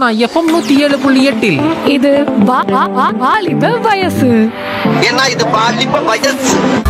Sona FM நூத்தி ஏழு புள்ளி எட்டில் இது வா- வா- வா- வாலிப வயசு ஏன்னா இது பாலிப்ப வயசு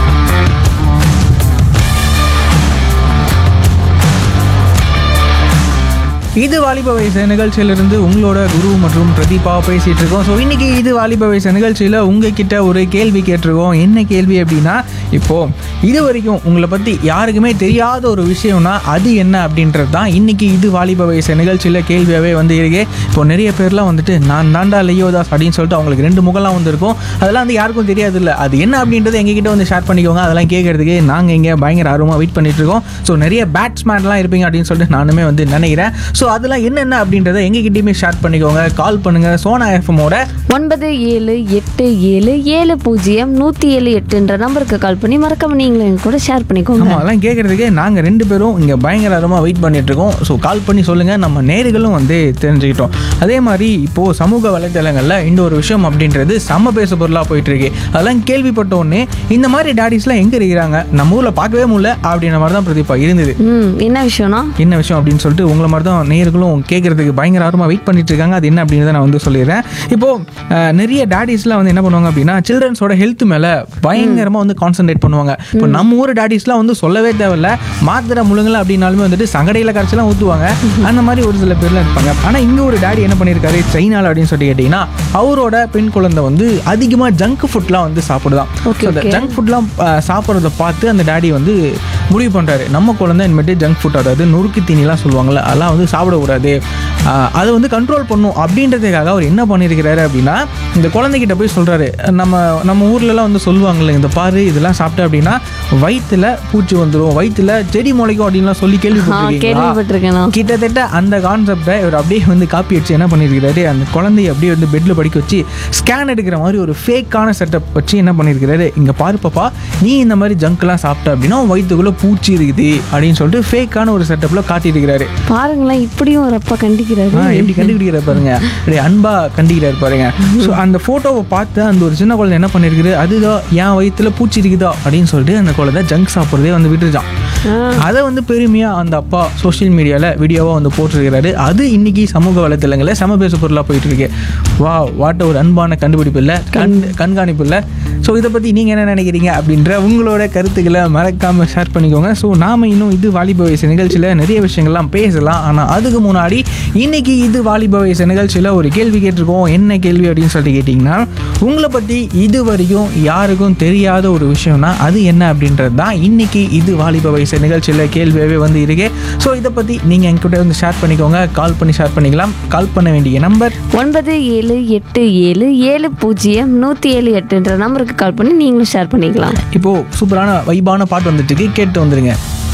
இது வாலிப வயசு நிகழ்ச்சியிலிருந்து உங்களோட குரு மற்றும் பிரதீபா பேசிட்டு இருக்கோம் ஸோ இன்னைக்கு இது வாலிப வயசு நிகழ்ச்சியில் உங்ககிட்ட ஒரு கேள்வி கேட்டிருக்கோம் என்ன கேள்வி அப்படின்னா இப்போ இது வரைக்கும் உங்களை பற்றி யாருக்குமே தெரியாத ஒரு விஷயம்னா அது என்ன அப்படின்றது தான் இன்னைக்கு இது வாலிப வயசு நிகழ்ச்சியில் கேள்வியாகவே வந்து இருக்கு இப்போ நிறைய பேர்லாம் வந்துட்டு நான் தாண்டா லியோதாஸ் அப்படின்னு சொல்லிட்டு அவங்களுக்கு ரெண்டு முகம்லாம் வந்திருக்கும் அதெல்லாம் வந்து யாருக்கும் தெரியாது இல்லை அது என்ன அப்படின்றது எங்ககிட்ட வந்து ஷேர் பண்ணிக்கோங்க அதெல்லாம் கேட்கறதுக்கு நாங்கள் இங்கே பயங்கர ஆர்வமாக வெயிட் பண்ணிட்டு இருக்கோம் ஸோ நிறைய பேட்ஸ்மேன்லாம் இருப்பீங்க அப்படின்னு சொல்லிட்டு நானுமே வந்து நினைக்கிறேன் ஸோ அதெல்லாம் என்னென்ன அப்படின்றத எங்ககிட்டயுமே ஷேர் பண்ணிக்கோங்க கால் பண்ணுங்க சோனா எஃப்எம்மோட ஒன்பது ஏழு எட்டு ஏழு ஏழு பூஜ்ஜியம் நூத்தி ஏழு எட்டுன்ற நம்பருக்கு கால் பண்ணி மறக்காம நீங்களும் எங்க கூட ஷேர் பண்ணிக்கோங்க ஆமாம் அதெல்லாம் கேட்கறதுக்கு நாங்கள் ரெண்டு பேரும் இங்கே பயங்கரமாக வெயிட் பண்ணிட்டு இருக்கோம் ஸோ கால் பண்ணி சொல்லுங்கள் நம்ம நேர்களும் வந்து தெரிஞ்சுக்கிட்டோம் அதே மாதிரி இப்போது சமூக வலைத்தளங்களில் இந்த ஒரு விஷயம் அப்படின்றது செம்ம பேச பொருளாக போயிட்டு இருக்கு அதெல்லாம் கேள்விப்பட்ட உடனே இந்த மாதிரி டேடிஸ்லாம் எங்கே இருக்கிறாங்க நம்ம ஊரில் பார்க்கவே முடியல அப்படின்ற மாதிரி தான் பிரதீபா இருந்தது ம் என்ன விஷயம்னா என்ன விஷயம் அப்படின்னு சொல்லிட்டு உங்களை மாதிரி தான் நேயர்களும் கேட்கறதுக்கு பயங்கர ஆர்வமாக வெயிட் பண்ணிட்டு இருக்காங்க அது என்ன அப்படின்றத நான் வந்து சொல்லிடுறேன் இப்போ அஹ், நிறைய டேடிஸ்லாம் வந்து என்ன பண்ணுவாங்க அப்படின்னா சில்ட்ரன்ஸோட ஹெல்த் மேலே பயங்கரமாக வந்து கான்சென்ட்ரேட் பண்ணுவாங்க இப்போ நம்ம ஊர் டேடிஸ்லாம் வந்து சொல்லவே தேவையில்ல மாத்திரை முழுங்கல அப்படின்னாலுமே வந்துட்டு சங்கடையில் கரைச்சலாம் ஊற்றுவாங்க அந்த மாதிரி ஒரு சில பேர்லாம் இருப்பாங்க ஆனால் இங்கே ஒரு டேடி என்ன பண்ணியிருக்காரு சைனால அப்படின்னு சொல்லி கேட்டிங்கன்னா அவரோட பெண் குழந்தை வந்து அதிகமாக ஜங்க் ஃபுட்லாம் வந்து சாப்பிடுதான் Okay, So, அந்த okay. ஜங்க் ஃபுட்லாம் சாப்பிட்றத பார்த்து அந்த டாடி வந்து முடிவு பண்ணுறாரு நம்ம குழந்தை இனிமேட்டு ஜங்க் ஃபுட் அதாவது நொறுக்கு தீனிலாம் சொல்லுவாங்கள்ல அதெல்லாம் வந்து சாப்பிடக்கூடாது ஆஹ் அதை வந்து கண்ட்ரோல் பண்ணும் அப்படின்றதுக்காக அவர் என்ன பண்ணியிருக்கிறாரு அப்படின்னா இந்த குழந்தைகிட்ட போய் சொல்கிறாரு நம்ம நம்ம ஊர்லலாம் வந்து சொல்லுவாங்கல்ல இந்த பாரு இதெல்லாம் சாப்பிட்ட அப்படின்னா வயிற்றுல பூச்சி வந்துடும் வயிற்றுல செடி முளைக்கும் அப்படின்லாம் சொல்லி ஆ கேள்விப்பட்டிருக்கீங்களா கேள்விப்பட்டிருக்கேன் நான். கிட்டத்தட்ட அந்த கான்செப்டை இவர் அப்படியே வந்து காப்பி அடிச்சு என்ன பண்ணியிருக்கிறாரு அந்த குழந்தைய அப்படியே வந்து பெட்டில் படிக்க வச்சு ஸ்கேன் எடுக்கிற மாதிரி ஒரு ஃபேக்கான செட்டப் வச்சு என்ன பண்ணியிருக்கிறாரு இங்கே பாரு பாப்பா நீ இந்த மாதிரி ஜங்க்லாம் சாப்பிட்ட அப்படின்னா உன் வயிற்றுக்குள்ளே பூச்சி இருக்குது அப்படின்னு சொல்லிட்டு ஃபேக்கான ஒரு செட்டப்பில் காட்டியிருக்கிறாரு பாருங்களேன் இப்படியும் ஒரு அப்பா ஆ, கண்டிக்கிறாரு எப்படி கண்டுபிடிக்கிற பாருங்க அப்படியே அன்பா கண்டிக்கிறாரு பாருங்க ஸோ அந்த ஃபோட்டோவை பார்த்து அந்த ஒரு சின்ன குழந்தை என்ன பண்ணிருக்குது அதுதான் என் வயிற்றுல பூச்சி இருக்குதா அப்படின்னு சொல்லிட்டு அந்த குழந்தை ஜங்க் சாப்பிட்றதே வந்து விட்டுருச்சான் அதை வந்து பெருமையாக அந்த அப்பா சோஷியல் மீடியாவில் வீடியோவாக வந்து போட்டிருக்கிறாரு அது இன்னைக்கு சமூக வலைத்தளங்களில் சம பேச பொருளாக போயிட்டு இருக்கு வா வாட்ட ஒரு அன்பான கண்டுபிடிப்பு இல்லை கண் கண்காணிப்பு இல்லை ஸோ இதை பற்றி நீங்கள் என்ன நினைக்கிறீங்க அப்படின்ற உங்களோட கருத்துக்களை மறக்காமல் ஷேர் பண்ணிக்கோங்க ஸோ நாம இன்னும் இது வாலிப வயசு நிகழ்ச்சியில் நிறைய விஷயங்கள்லாம் பேசலாம் ஆனால் அதுக்கு முன்னாடி இன்னைக்கு இது வாலிப வயசு நிகழ்ச்சியில் ஒரு கேள்வி கேட்டிருக்கோம் என்ன கேள்வி அப்படின்னு சொல்லிட்டு கேட்டிங்கன்னா உங்களை பற்றி இது வரைக்கும் யாருக்கும் தெரியாத ஒரு விஷயம்னா அது என்ன அப்படின்றது தான் இன்னைக்கு இது வாலிப வயசு நிகழ்ச்சியில் கேள்வியாகவே வந்து இருக்கு ஸோ இதை பற்றி நீங்கள் என்கிட்ட வந்து ஷேர் பண்ணிக்கோங்க கால் பண்ணி ஷேர் பண்ணிக்கலாம் கால் பண்ண வேண்டிய நம்பர் ஒன்பது ஏழு எட்டு ஏழு ஏழு பூஜ்ஜியம் நூத்தி ஏழு எட்டுன்ற நம்பருக்கு கால் பண்ணி நீங்களும் ஷேர் பண்ணிக்கலாம் இப்போது சூப்பரான வைபான பாட்டு வந்துட்டு இருக்கு கேட்டு வந்துருங்க